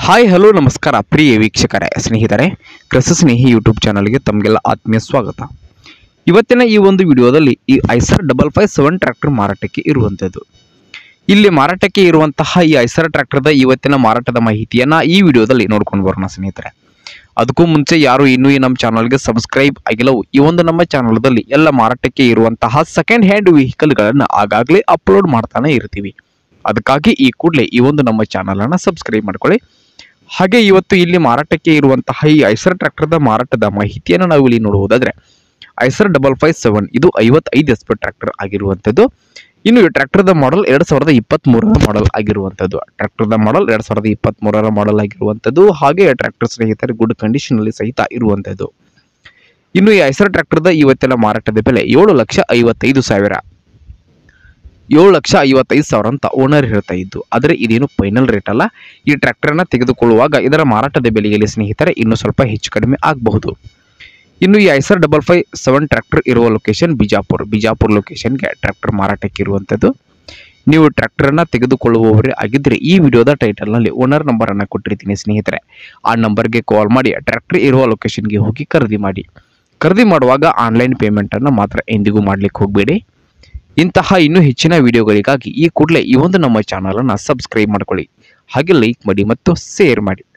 hi hello ನಮಸ್ಕಾರ ಪ್ರಿಯ ವೀಕ್ಷಕರೇ ಸ್ನೇಹಿತರೆ ಕೃಷಿ ಸ್ನೇಹಿ ಯೂಟ್ಯೂಬ್ ಚಾನಲ್ಗೆ ತಮಗೆಲ್ಲ ಆತ್ಮೀಯ ಸ್ವಾಗತ ಇವತ್ತಿನ ಈ ಒಂದು ವಿಡಿಯೋದಲ್ಲಿ ಈ Eicher double five seven tractor ಮಾರಾಟಕ್ಕೆ ಇರುವಂಥದ್ದು ಇಲ್ಲಿ ಮಾರಾಟಕ್ಕೆ ಇರುವಂತಹ ಈ ಐಸರ್ ಟ್ರ್ಯಾಕ್ಟರ್ದ ಇವತ್ತಿನ ಮಾರಾಟದ ಮಾಹಿತಿಯನ್ನ ಈ ವಿಡಿಯೋದಲ್ಲಿ ನೋಡ್ಕೊಂಡು ಬರೋಣ ಸ್ನೇಹಿತರೆ ಅದಕ್ಕೂ ಮುಂಚೆ ಯಾರು ಇನ್ನೂ ಈ ನಮ್ಮ ಚಾನಲ್ಗೆ ಸಬ್ಸ್ಕ್ರೈಬ್ ಆಗಿಲ್ಲವೋ ಈ ಒಂದು ನಮ್ಮ ಚಾನಲ್ದಲ್ಲಿ ಎಲ್ಲ ಮಾರಾಟಕ್ಕೆ ಇರುವಂತಹ ಸೆಕೆಂಡ್ ಹ್ಯಾಂಡ್ ವೆಹಿಕಲ್ಗಳನ್ನು ಆಗಾಗಲೇ ಅಪ್ಲೋಡ್ ಮಾಡ್ತಾನೆ ಇರ್ತೀವಿ ಅದಕ್ಕಾಗಿ ಈ ಕೂಡಲೇ ಈ ಒಂದು ನಮ್ಮ ಚಾನಲನ್ನು ಸಬ್ಸ್ಕ್ರೈಬ್ ಮಾಡ್ಕೊಳ್ಳಿ ಹಾಗೆ ಇವತ್ತು ಇಲ್ಲಿ ಮಾರಾಟಕ್ಕೆ ಇರುವಂತಹ ಈ ಐಸರ್ ಟ್ರ್ಯಾಕ್ಟರ್ದ ಮಾರಾಟದ ಮಾಹಿತಿಯನ್ನು ನಾವು ಇಲ್ಲಿ ನೋಡುವುದಾದ್ರೆ ಐಸರ್ ಡಬಲ್ ಫೈವ್ ಸೆವೆನ್ ಇದು ಐವತ್ತೈದು ಎಸ್ ಪಿ ಟ್ರ್ಯಾಕ್ಟರ್ ಆಗಿರುವಂಥದ್ದು ಇನ್ನು ಈ ಟ್ರ್ಯಾಕ್ಟರ್ದ ಮಾಡೆಲ್ ಎರಡು ಸಾವಿರದ ಇಪ್ಪತ್ತ್ಮೂರರ ಮಾಡೆಲ್ ಆಗಿರುವಂಥದ್ದು ಟ್ರ್ಯಾಕ್ಟರ್ದ ಮಾಡೆಲ್ ಎರಡು ಸಾವಿರದ ಇಪ್ಪತ್ತ್ಮೂರರ ಮಾಡೆಲ್ ಆಗಿರುವಂಥದ್ದು ಹಾಗೆ ಟ್ರ್ಯಾಕ್ಟರ್ ಸ್ನೇಹಿತರೆ ಗುಡ್ ಕಂಡೀಷನಲ್ಲಿ ಸಹಿತ ಇರುವಂಥದ್ದು ಇನ್ನು ಈ ಐಸರ್ ಟ್ರ್ಯಾಕ್ಟರ್ದ ಇವತ್ತಿನ ಮಾರಾಟದ ಬೆಲೆ ಏಳು ಲಕ್ಷ ಐವತ್ತೈದು ಸಾವಿರ ಏಳು ಲಕ್ಷ ಐವತ್ತೈದು ಸಾವಿರ ಅಂತ ಓನರ್ ಹೇಳ್ತಾ ಇದ್ದು ಆದರೆ ಇದೇನು ಫೈನಲ್ ರೇಟ್ ಅಲ್ಲ ಈ ಟ್ರ್ಯಾಕ್ಟರ್ನ ತೆಗೆದುಕೊಳ್ಳುವಾಗ ಇದರ ಮಾರಾಟದ ಬೆಲೆಯಲ್ಲಿ ಸ್ನೇಹಿತರೆ ಇನ್ನೂ ಸ್ವಲ್ಪ ಹೆಚ್ಚು ಕಡಿಮೆ ಆಗಬಹುದು ಇನ್ನು ಈ Eicher double five seven tractor ಇರುವ ಲೊಕೇಶನ್ ಬಿಜಾಪುರ್ ಬಿಜಾಪುರ್ ಲೊಕೇಶನ್ಗೆ ಟ್ರ್ಯಾಕ್ಟರ್ ಮಾರಾಟಕ್ಕೆ ಇರುವಂಥದ್ದು ನೀವು ಟ್ರ್ಯಾಕ್ಟರ್ನ ತೆಗೆದುಕೊಳ್ಳುವವರೇ ಆಗಿದ್ದರೆ ಈ ವಿಡಿಯೋದ ಟೈಟಲ್ನಲ್ಲಿ ಓನರ್ ನಂಬರನ್ನು ಕೊಟ್ಟಿರ್ತೀನಿ ಸ್ನೇಹಿತರೆ ಆ ನಂಬರ್ಗೆ ಕಾಲ್ ಮಾಡಿ ಟ್ರ್ಯಾಕ್ಟರ್ ಇರುವ ಲೊಕೇಶನ್ಗೆ ಹೋಗಿ ಖರೀದಿ ಮಾಡಿ ಖರೀದಿ ಮಾಡುವಾಗ ಆನ್ಲೈನ್ ಪೇಮೆಂಟನ್ನು ಮಾತ್ರ ಎಂದಿಗೂ ಮಾಡಲಿಕ್ಕೆ ಹೋಗಬೇಡಿ ಇಂತಹ ಇನ್ನೂ ಹೆಚ್ಚಿನ ವಿಡಿಯೋಗಳಿಗಾಗಿ ಈ ಕೂಡಲೇ ಈ ಒಂದು ನಮ್ಮ ಚಾನಲನ್ನು ಸಬ್ಸ್ಕ್ರೈಬ್ ಮಾಡ್ಕೊಳ್ಳಿ ಹಾಗೆ ಲೈಕ್ ಮಾಡಿ ಮತ್ತು ಶೇರ್ ಮಾಡಿ